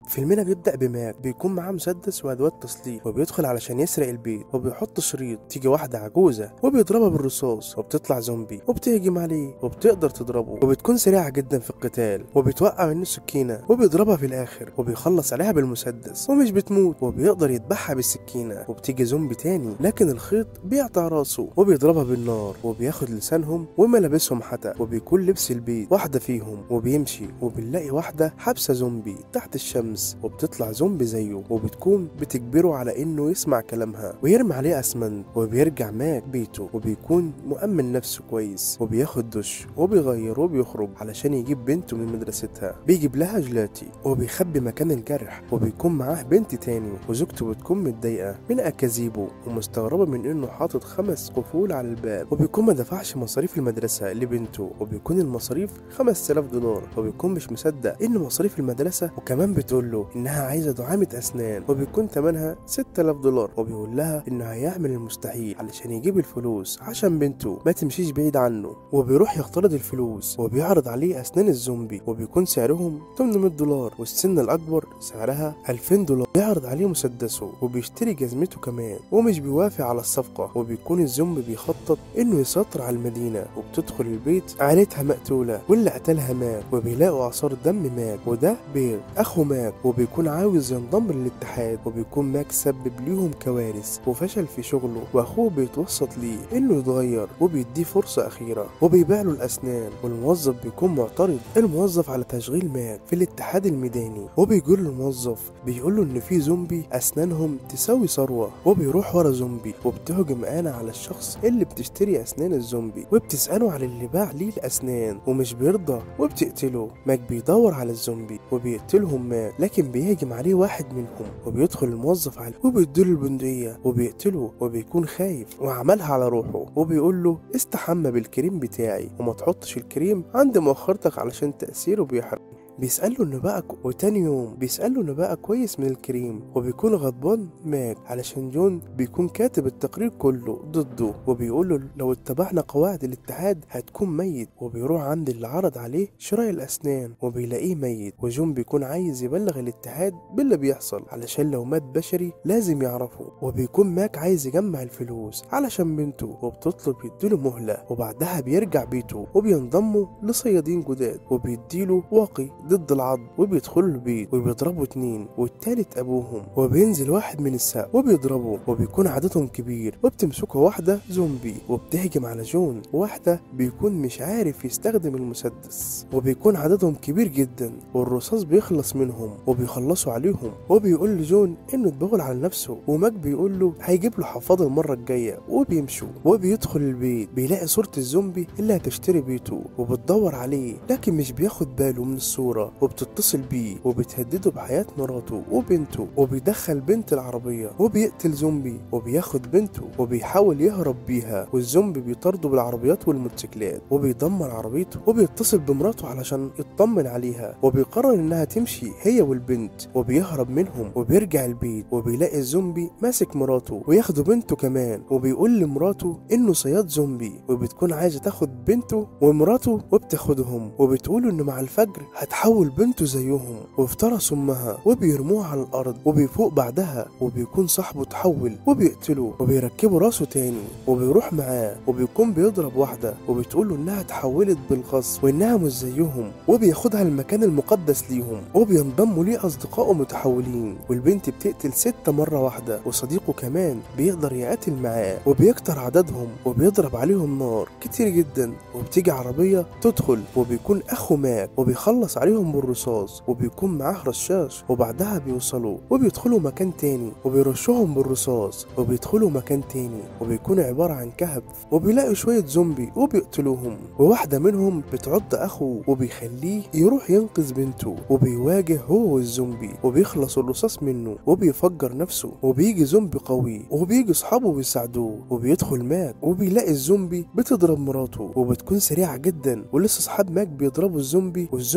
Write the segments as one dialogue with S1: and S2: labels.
S1: فيلمنا بيبدأ بماك بيكون معاه مسدس وأدوات تسليح وبيدخل علشان يسرق البيت وبيحط شريط تيجي واحدة عجوزة وبيضربها بالرصاص وبتطلع زومبي وبتهجم عليه وبتقدر تضربه وبتكون سريعة جدا في القتال وبتوقع منه سكينة وبيضربها في الآخر وبيخلص عليها بالمسدس ومش بتموت وبيقدر يذبحها بالسكينة وبتيجي زومبي تاني لكن الخيط بيقطع راسه وبيضربها بالنار وبياخد لسانهم وملابسهم حتى وبيكون لبس البيت واحدة فيهم وبيمشي وبنلاقي واحدة حابسة زومبي تحت الشمس وبتطلع زومبي زيه وبتكون بتجبره على انه يسمع كلامها ويرمي عليه اسمنت وبيرجع ماك بيته وبيكون مؤمن نفسه كويس وبياخد دش وبيغير وبيخرج علشان يجيب بنته من مدرستها بيجيب لها جلاتي وبيخبي مكان الجرح وبيكون معاه بنت تاني وزوجته بتكون متضايقة من اكاذيبه ومستغربة من انه حاطط خمس قفول على الباب وبيكون ما دفعش مصاريف المدرسة لبنته وبيكون المصاريف 5000 دولار وبيكون مش مصدق ان مصاريف المدرسة وكمان بتقول له انها عايزة دعامة اسنان وبيكون تمنها 6000 دولار وبيقول لها انه هيعمل المستحيل علشان يجيب الفلوس عشان بنته ما تمشيش بعيد عنه وبيروح يقترض الفلوس وبيعرض عليه اسنان الزومبي وبيكون سعرهم 800 دولار والسن الاكبر سعرها 2000 دولار بيعرض عليه مسدسه وبيشتري جزمته كمان ومش بيوافق على الصفقة وبيكون الزومبي بيخطط انه يسيطر على المدينة وبتدخل البيت عيلتها مقتولة واللي قتلها ماك وبيلاقوا اثار دم ماك وده بير اخو ماك وبيكون عاوز ينضم للاتحاد وبيكون ماك سبب ليهم كوارث وفشل في شغله واخوه بيتوسط ليه انه يتغير وبيديه فرصة اخيرة وبيبيع له الاسنان والموظف بيكون معترض الموظف على تشغيل ماك في الاتحاد الميداني وبيقول له الموظف بيقول له ان في زومبي اسنانهم تساوي ثروة وبيروح ورا زومبي وبتهجم انا على الشخص اللي بتشتري اسنان الزومبي وبتسأله على اللي باع ليه الاسنان ومش بيرضى وبتقتله ماك بيدور على الزومبي وبيقتلهم ماك لكن بيهجم عليه واحد منهم وبيدخل الموظف عليه وبيديله البندقية وبيقتله وبيكون خايف وعملها على روحه وبيقول له استحمى بالكريم بتاعي وما تحطش الكريم عند مؤخرتك علشان تأثيره بيحرق بيسأله انه بقى كو... وتاني يوم بيسأله انه بقى كويس من الكريم وبيكون غضبان ماك علشان جون بيكون كاتب التقرير كله ضده وبيقول له لو اتبعنا قواعد الاتحاد هتكون ميت وبيروح عند اللي عرض عليه شراء الاسنان وبيلاقيه ميت وجون بيكون عايز يبلغ الاتحاد باللي بيحصل علشان لو مات بشري لازم يعرفه وبيكون ماك عايز يجمع الفلوس علشان بنته وبتطلب يديله مهلة وبعدها بيرجع بيته وبينضموا لصيادين جداد وبيديله واقي ضد العض وبيدخلوا البيت وبيضربوا اتنين والتالت ابوهم وبينزل واحد من السقف وبيضربه وبيكون عددهم كبير وبتمسكه واحدة زومبي وبتهجم على جون واحدة بيكون مش عارف يستخدم المسدس وبيكون عددهم كبير جدا والرصاص بيخلص منهم وبيخلصوا عليهم وبيقول لجون انه اتبول على نفسه وماك بيقول له هيجيب له حفاضة المرة الجاية وبيمشوا وبيدخل البيت بيلاقي صورة الزومبي اللي هتشتري بيته وبتدور عليه لكن مش بياخد باله من الصورة وبتتصل بيه وبتهدده بحياة مراته وبنته وبيدخل بنت العربية وبيقتل زومبي وبياخد بنته وبيحاول يهرب بيها والزومبي بيطارده بالعربيات والموتوسيكلات وبيدمر عربيته وبيتصل بمراته علشان يطمن عليها وبيقرر انها تمشي هي والبنت وبيهرب منهم وبيرجع البيت وبيلاقي الزومبي ماسك مراته وياخدوا بنته كمان وبيقول لمراته انه صياد زومبي وبتكون عايزة تاخد بنته ومراته وبتاخدهم وبتقول انه مع الفجر هتحول بنته زيهم وافترسوا امها وبيرموها على الارض وبيفوق بعدها وبيكون صاحبه اتحول وبيقتله وبيركبوا راسه تاني وبيروح معاه وبيكون بيضرب واحده وبتقول له انها اتحولت بالغصب وانها مش زيهم وبياخدها المكان المقدس ليهم وبينضموا ليه اصدقائه متحولين والبنت بتقتل ستة مرة واحدة وصديقه كمان بيقدر يقاتل معاه وبيكتر عددهم وبيضرب عليهم نار كتير جدا وبتيجي عربية تدخل وبيكون اخو ماك وبيخلص عليهم بالرصاص وبيكون معاه رشاش وبعدها بيوصلوا وبيدخلوا مكان تاني وبيرشوهم بالرصاص وبيدخلوا مكان تاني وبيكون عبارة عن كهف وبيلاقوا شوية زومبي وبيقتلوهم وواحدة منهم بتعض أخوه وبيخليه يروح ينقذ بنته وبيواجه هو والزومبي وبيخلص الرصاص منه وبيفجر نفسه وبيجي زومبي قوي وبيجي صحابه بيساعدوه وبيدخل ماك وبيلاقي الزومبي بتضرب مراته وبتكون سريعة جدا ولسه صحاب ماك بيضربوا الزومبي والزومبي بتضرب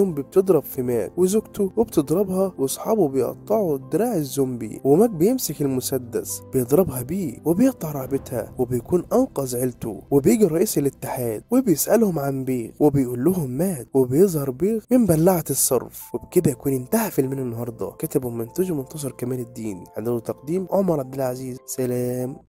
S1: بتضرب في ماك وزوجته وبتضربها واصحابه بيقطعوا دراع الزومبي وماك بيمسك المسدس بيضربها بيه وبيقطع رقبتها وبيكون انقذ عيلته وبيجي رئيس الاتحاد وبيسالهم عن بيغ وبيقول لهم مات وبيظهر بيغ من بلاعه الصرف وبكده يكون انتهى فيلمنا النهارده كتب ومنتج ومنتصر كمال الدين حضور تقديم عمر عبد العزيز سلام